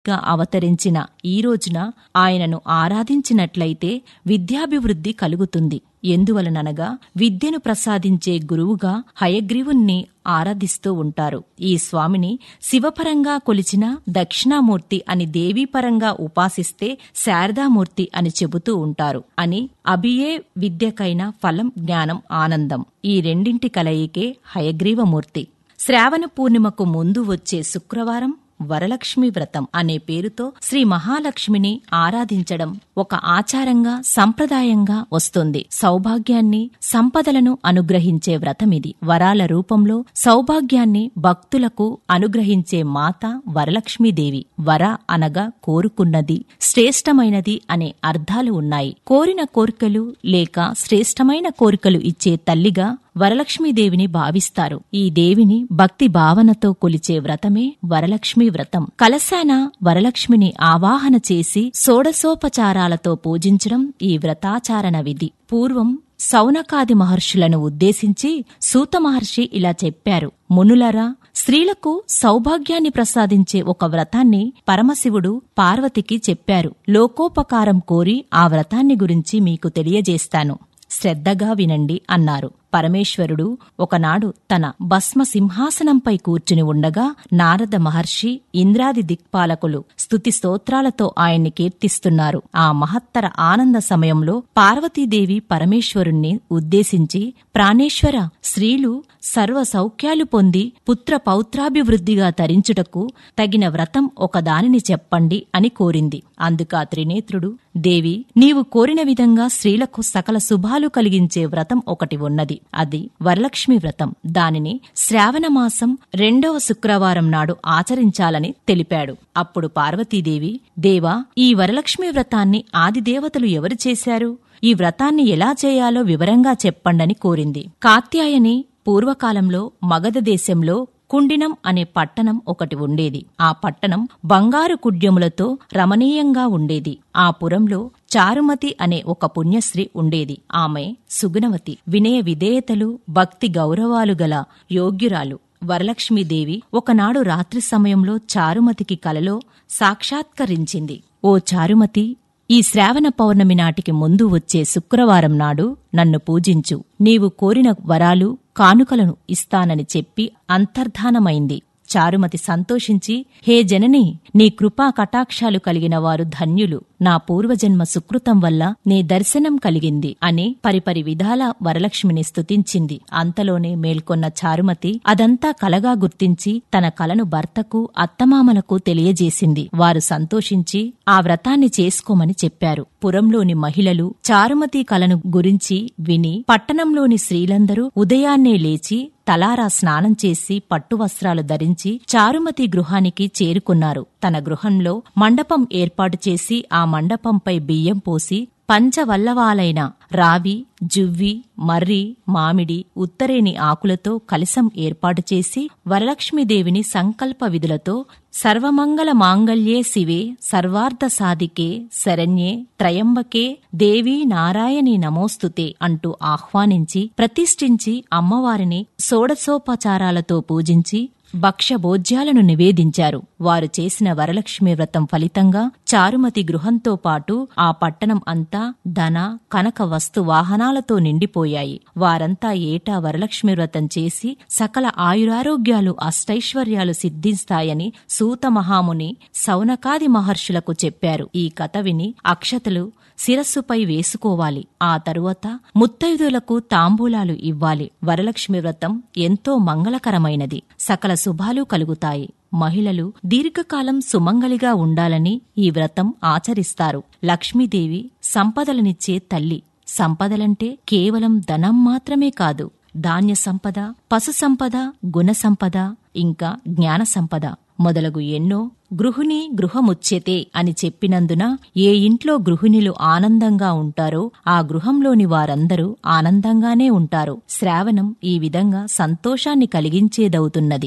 గా అవతరించిన ఈ రోజున ఆయనను ఆరాధించినట్లయితే విద్యాభివృద్ధి కలుగుతుంది ఎందువలననగా విద్యను ప్రసాదించే గురువుగా హయగ్రీవుణ్ణి ఆరాధిస్తూ ఉంటారు ఈ స్వామిని శివపరంగా కొలిచిన దక్షిణామూర్తి అని దేవీపరంగా ఉపాసిస్తే శారదామూర్తి అని చెబుతూ ఉంటారు అని అభియే విద్యకైన ఫలం జ్ఞానం ఆనందం ఈ రెండింటి కలయికే హయగ్రీవమూర్తి శ్రావణ పూర్ణిమకు ముందు వచ్చే శుక్రవారం వరలక్ష్మి వ్రతం అనే పేరుతో శ్రీ మహాలక్ష్మిని ఆరాధించడం ఒక ఆచారంగా సంప్రదాయంగా వస్తుంది సౌభాగ్యాన్ని సంపదలను అనుగ్రహించే వ్రతమిది వరాల రూపంలో సౌభాగ్యాన్ని భక్తులకు అనుగ్రహించే మాత వరలక్ష్మీదేవి వర అనగా కోరుకున్నది శ్రేష్టమైనది అనే అర్థాలు ఉన్నాయి కోరిన కోరికలు లేక శ్రేష్టమైన కోరికలు ఇచ్చే తల్లిగా వరలక్ష్మీదేవిని భావిస్తారు ఈ దేవిని భక్తి భావనతో కొలిచే వ్రతమే వరలక్ష్మీ వ్రతం కలశాన వరలక్ష్మిని ఆవాహన చేసి షోడశోపచారాలతో పూజించడం ఈ వ్రతాచారణ విధి పూర్వం సౌనకాది మహర్షులను ఉద్దేశించి సూత మహర్షి ఇలా చెప్పారు మునులరా స్త్రీలకు సౌభాగ్యాన్ని ప్రసాదించే ఒక వ్రతాన్ని పరమశివుడు పార్వతికి చెప్పారు లోకోపకారం కోరి ఆ వ్రతాన్ని గురించి మీకు తెలియజేస్తాను శ్రద్ధగా వినండి అన్నారు పరమేశ్వరుడు ఒకనాడు తన భస్మ సింహాసనంపై కూర్చుని ఉండగా నారద మహర్షి ఇంద్రాది దిక్పాలకులు స్తుతి స్తోత్రాలతో ఆయన్ని కీర్తిస్తున్నారు ఆ మహత్తర ఆనంద సమయంలో పార్వతీదేవి పరమేశ్వరుణ్ణి ఉద్దేశించి ప్రాణేశ్వర స్త్రీలు సర్వ సౌఖ్యాలు పొంది పుత్ర పౌత్రాభివృద్ధిగా తరించుటకు తగిన వ్రతం ఒకదానిని చెప్పండి అని కోరింది అందుకా త్రినేత్రుడు దేవి నీవు కోరిన విధంగా స్త్రీలకు సకల శుభాలు కలిగించే వ్రతం ఒకటి ఉన్నది అది వరలక్ష్మి వ్రతం దానిని శ్రావణమాసం రెండవ శుక్రవారం నాడు ఆచరించాలని తెలిపాడు అప్పుడు పార్వతీదేవి దేవా ఈ వరలక్ష్మి వ్రతాన్ని ఆదిదేవతలు ఎవరు చేశారు ఈ వ్రతాన్ని ఎలా చేయాలో వివరంగా చెప్పండని కోరింది కాత్యాయని పూర్వకాలంలో మగధ దేశంలో కుండినం అనే పట్టణం ఒకటి ఉండేది ఆ పట్టణం బంగారు కుడ్యములతో రమణీయంగా ఉండేది ఆ పురంలో చారుమతి అనే ఒక పుణ్యశ్రీ ఉండేది ఆమె సుగుణవతి వినయ విధేయతలు భక్తి గౌరవాలు గల యోగ్యురాలు వరలక్ష్మీదేవి ఒకనాడు రాత్రి సమయంలో చారుమతికి కలలో సాక్షాత్కరించింది ఓ చారుమతి ఈ శ్రావణ పౌర్ణమి నాటికి ముందు వచ్చే శుక్రవారం నాడు నన్ను పూజించు నీవు కోరిన వరాలు కానుకలను ఇస్తానని చెప్పి అంతర్ధానమైంది చారుమతి సంతోషించి హే జనని నీ కృపా కటాక్షాలు కలిగిన వారు ధన్యులు నా పూర్వజన్మ సుకృతం వల్ల నీ దర్శనం కలిగింది అని పరిపరి విధాల వరలక్ష్మిని స్తుతించింది అంతలోనే మేల్కొన్న చారుమతి అదంతా కలగా గుర్తించి తన కలను భర్తకు అత్తమామలకు తెలియజేసింది వారు సంతోషించి ఆ వ్రతాన్ని చేసుకోమని చెప్పారు పురంలోని మహిళలు చారుమతి కలను గురించి విని పట్టణంలోని స్త్రీలందరూ ఉదయాన్నే లేచి తలారా స్నానం చేసి పట్టు వస్త్రాలు ధరించి చారుమతి గృహానికి చేరుకున్నారు తన గృహంలో మండపం ఏర్పాటు చేసి ఆ మండపంపై బియ్యం పోసి పంచవల్లవాలైన రావి జువ్వి మర్రి మామిడి ఉత్తరేని ఆకులతో కలసం ఏర్పాటు చేసి వరలక్ష్మీదేవిని సంకల్ప విధులతో సర్వమంగళ మాంగళ్యే శివే సర్వార్థ సాధికే శరణ్యే త్రయంబకే దేవీ నారాయణి నమోస్తుతే అంటూ ఆహ్వానించి ప్రతిష్ఠించి అమ్మవారిని షోడశోపచారాలతో పూజించి భక్ష్యభోజ్యాలను నివేదించారు వారు చేసిన వరలక్ష్మి వ్రతం ఫలితంగా చారుమతి గృహంతో పాటు ఆ పట్టణం అంతా ధన కనక వస్తు వాహనాలతో నిండిపోయాయి వారంతా ఏటా వరలక్ష్మి వ్రతం చేసి సకల ఆయురారోగ్యాలు అష్టైశ్వర్యాలు సిద్ధిస్తాయని సూత మహాముని సౌనకాది మహర్షులకు చెప్పారు ఈ కథ విని అక్షతలు శిరస్సుపై వేసుకోవాలి ఆ తరువాత ముత్తైదులకు తాంబూలాలు ఇవ్వాలి వరలక్ష్మి వ్రతం ఎంతో మంగళకరమైనది సకల శుభాలు కలుగుతాయి మహిళలు దీర్ఘకాలం సుమంగళిగా ఉండాలని ఈ వ్రతం ఆచరిస్తారు లక్ష్మీదేవి సంపదలనిచ్చే తల్లి సంపదలంటే కేవలం ధనం మాత్రమే కాదు ధాన్య సంపద పశు సంపద గుణ సంపద ఇంకా జ్ఞాన సంపద మొదలగు ఎన్నో గృహిణి గృహముచ్యతే అని చెప్పినందున ఏ ఇంట్లో గృహిణులు ఆనందంగా ఉంటారో ఆ గృహంలోని వారందరూ ఆనందంగానే ఉంటారు శ్రావణం ఈ విధంగా సంతోషాన్ని కలిగించేదవుతున్నది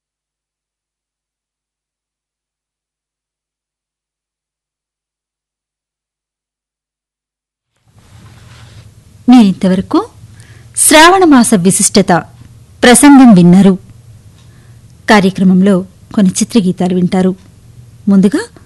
మీరింతవరకు శ్రావణమాస విశిష్టత ప్రసంగం విన్నారు కార్యక్రమంలో కొన్ని చిత్రగీతాలు వింటారు ముందుగా